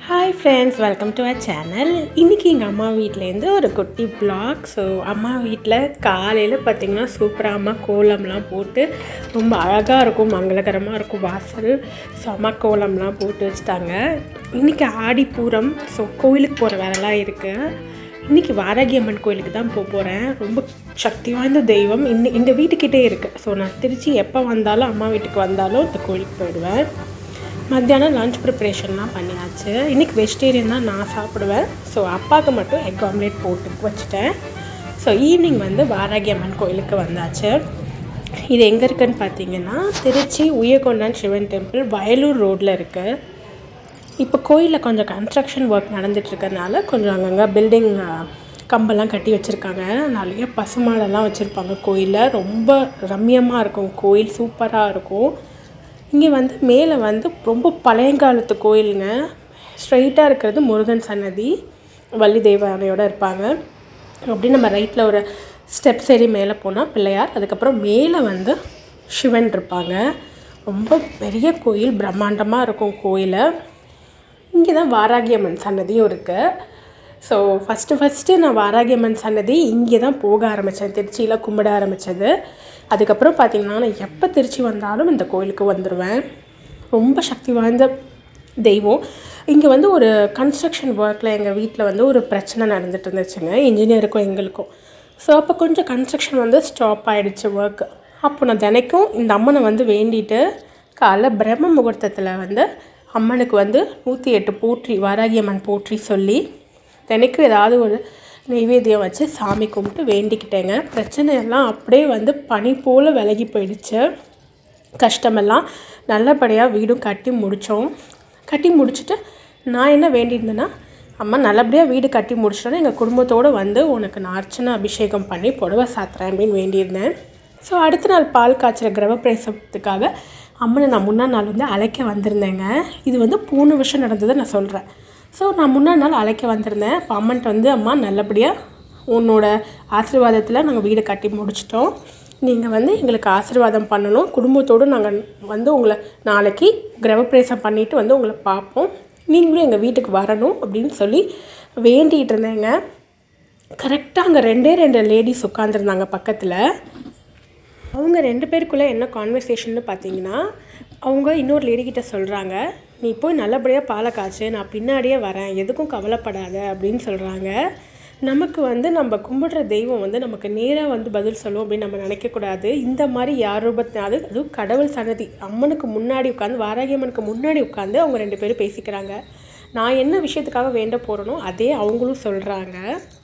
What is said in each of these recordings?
hi friends welcome to our channel இன்றைக்கி எங்கள் அம்மா வீட்டிலேருந்து ஒரு குட்டி vlog ஸோ அம்மா வீட்டில் காலையில் பார்த்திங்கன்னா சூப்பராக அம்மா கோலம்லாம் போட்டு ரொம்ப அழகாக இருக்கும் மங்களகரமாக இருக்கும் வாசல் ஸோ அம்மா கோலம்லாம் போட்டு வச்சுட்டாங்க இன்றைக்கி ஆடிப்பூரம் ஸோ கோயிலுக்கு போகிற வேலைலாம் இருக்குது இன்றைக்கி வாராகி அம்மன் கோயிலுக்கு தான் போக போகிறேன் ரொம்ப சக்தி வாய்ந்த தெய்வம் இன்னி எங்கள் வீட்டுக்கிட்டே இருக்குது ஸோ நான் திருச்சி எப்போ வந்தாலும் அம்மா வீட்டுக்கு வந்தாலும் இந்த கோயிலுக்கு போயிடுவேன் மத்தியானம் லஞ்ச் ப்ரிப்ரேஷன்லாம் பண்ணியாச்சு இன்றைக்கி வெஜிடேரியன் தான் நான் சாப்பிடுவேன் ஸோ அப்பாவுக்கு மட்டும் எக் ஆம்லேட் போட்டு வச்சுட்டேன் ஸோ ஈவினிங் வந்து வாராகி அம்மன் கோயிலுக்கு வந்தாச்சு இது எங்கே இருக்குன்னு பார்த்தீங்கன்னா திருச்சி உயர்கொண்டான் சிவன் டெம்பிள் வயலூர் ரோட்டில் இருக்குது இப்போ கோயிலில் கொஞ்சம் கன்ஸ்ட்ரக்ஷன் ஒர்க் நடந்துட்டுருக்கறனால கொஞ்சம் அங்கங்கே பில்டிங் கம்பெல்லாம் கட்டி வச்சுருக்காங்க நிறைய பசுமாடெல்லாம் வச்சுருப்பாங்க கோயிலில் ரொம்ப ரம்மியமாக இருக்கும் கோயில் சூப்பராக இருக்கும் இங்கே வந்து மேலே வந்து ரொம்ப பழையங்காலத்து கோயிலுங்க ஸ்ட்ரைட்டாக இருக்கிறது முருகன் சன்னதி வள்ளி தெய்வானையோடு இருப்பாங்க அப்படி நம்ம ரைட்டில் ஒரு ஸ்டெப்ஸ் ஏறி மேலே போனால் பிள்ளையார் அதுக்கப்புறம் மேலே வந்து சிவன் இருப்பாங்க ரொம்ப பெரிய கோயில் பிரம்மாண்டமாக இருக்கும் கோயிலை இங்கே தான் வாராகியம்மன் சன்னதியும் இருக்குது ஸோ ஃபஸ்ட்டு ஃபஸ்ட்டு நான் வாராகியம்மன் சன்னதி இங்கே தான் போக ஆரம்பித்தேன் திருச்சியில் கும்பிட ஆரம்பித்தது அதுக்கப்புறம் பார்த்திங்கன்னா நான் எப்போ திருச்சி வந்தாலும் இந்த கோயிலுக்கு வந்துடுவேன் ரொம்ப சக்தி வாய்ந்த தெய்வம் இங்கே வந்து ஒரு கன்ஸ்ட்ரக்ஷன் ஒர்க்கில் எங்கள் வீட்டில் வந்து ஒரு பிரச்சனை நடந்துட்டு இருந்துச்சுங்க இன்ஜினியருக்கும் எங்களுக்கும் ஸோ அப்போ கொஞ்சம் கன்ஸ்ட்ரக்ஷன் வந்து ஸ்டாப் ஆகிடுச்சு ஒர்க் அப்போ நான் தினைக்கும் இந்த அம்மனை வந்து வேண்டிட்டு காலைல பிரம்ம முகூர்த்தத்தில் வந்து அம்மனுக்கு வந்து நூற்றி எட்டு போற்றி வாராகி அம்மன் போற்றி சொல்லி தினைக்கும் ஏதாவது ஒரு நெய்வேத்தியம் வச்சு சாமி கும்பிட்டு வேண்டிக்கிட்டேங்க பிரச்சனை எல்லாம் அப்படியே வந்து பனி போல் விலகி போயிடுச்சு கஷ்டமெல்லாம் நல்லபடியாக வீடும் கட்டி முடித்தோம் கட்டி முடிச்சுட்டு நான் என்ன வேண்டியிருந்தேன்னா அம்மா நல்லபடியாக வீடு கட்டி முடிச்சிட்டோன்னா எங்கள் குடும்பத்தோடு வந்து உனக்கு நான் அர்ச்சனை அபிஷேகம் பண்ணி புடவை சாத்துறேன் அப்படின்னு வேண்டியிருந்தேன் ஸோ அடுத்த நாள் பால் காய்ச்சற கிரகப்பிரவேசத்துக்காக அம்மனை நான் முன்னா நாள் வந்து அழைக்க வந்திருந்தேங்க இது வந்து மூணு வருஷம் நடந்ததை நான் சொல்கிறேன் ஸோ நான் முன்னா நாள் அழைக்க வந்திருந்தேன் அப்போ அம்மன்ட்ட வந்து அம்மா நல்லபடியாக உன்னோட ஆசீர்வாதத்தில் நாங்கள் வீடு கட்டி முடிச்சிட்டோம் நீங்கள் வந்து எங்களுக்கு ஆசீர்வாதம் பண்ணணும் குடும்பத்தோடு நாங்கள் வந்து உங்களை நாளைக்கு கிரகப்பிரவேசம் பண்ணிவிட்டு வந்து உங்களை பார்ப்போம் நீங்களும் எங்கள் வீட்டுக்கு வரணும் அப்படின்னு சொல்லி வேண்டிகிட்டு இருந்தேங்க கரெக்டாக அங்கே ரெண்டே ரெண்டு லேடிஸ் உட்காந்துருந்தாங்க பக்கத்தில் அவங்க ரெண்டு பேருக்குள்ளே என்ன கான்வர்சேஷன்னு பார்த்தீங்கன்னா அவங்க இன்னொரு லேடிக்கிட்ட சொல்கிறாங்க நீ போய் நல்லபடியாக பாலை காய்ச்சு நான் பின்னாடியே வரேன் எதுக்கும் கவலைப்படாத அப்படின்னு சொல்கிறாங்க நமக்கு வந்து நம்ம கும்பிடுற தெய்வம் வந்து நமக்கு நேராக வந்து பதில் சொல்லும் அப்படின்னு நம்ம நினைக்கக்கூடாது இந்த மாதிரி யார் ரூபத்தினாவது அதுவும் கடவுள் சன்னதி அம்மனுக்கு முன்னாடி உட்காந்து வாராகி அம்மனுக்கு முன்னாடி உட்காந்து அவங்க ரெண்டு பேரும் பேசிக்கிறாங்க நான் என்ன விஷயத்துக்காக வேண்ட போகிறேனோ அதே அவங்களும் சொல்கிறாங்க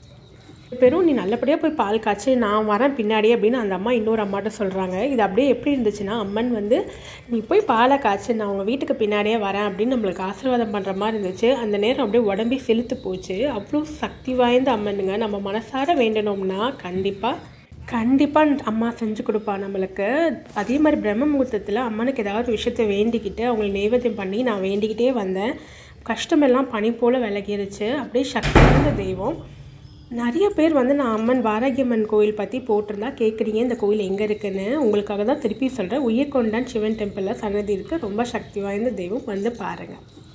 பெரும் நீ நல்லபடியாக போய் பால் காய்ச்சி நான் வரேன் பின்னாடி அப்படின்னு அந்த அம்மா இன்னொரு அம்மாட்ட சொல்கிறாங்க இது அப்படியே எப்படி இருந்துச்சுன்னா அம்மன் வந்து நீ போய் பாலை காய்ச்சி நான் உங்கள் வீட்டுக்கு பின்னாடியே வரேன் அப்படின்னு நம்மளுக்கு ஆசீர்வாதம் பண்ணுற மாதிரி இருந்துச்சு அந்த நேரம் அப்படியே உடம்பே செலுத்து போச்சு அவ்வளோ சக்தி வாய்ந்த அம்மனுங்க நம்ம மனசார வேண்டணும்னா கண்டிப்பாக கண்டிப்பாக அம்மா செஞ்சு கொடுப்பா நம்மளுக்கு அதே மாதிரி பிரம்ம முகூர்த்தத்தில் அம்மனுக்கு ஏதாவது ஒரு விஷயத்தை வேண்டிக்கிட்டு அவங்களை நைவேத்தியம் பண்ணி நான் வேண்டிக்கிட்டே வந்தேன் கஷ்டமெல்லாம் பனி போல் விலகிருச்சு அப்படியே சக்தி வாய்ந்த தெய்வம் நிறைய பேர் வந்து நான் அம்மன் வாராகியம்மன் கோயில் பற்றி போட்டிருந்தா கேட்குறீங்க இந்த கோயில் எங்கே இருக்குன்னு உங்களுக்காக தான் திருப்பி சொல்கிறேன் உயிர்கொண்டான் சிவன் டெம்பிளில் சன்னதி இருக்குது ரொம்ப சக்தி வாய்ந்த தெய்வம் வந்து பாருங்கள்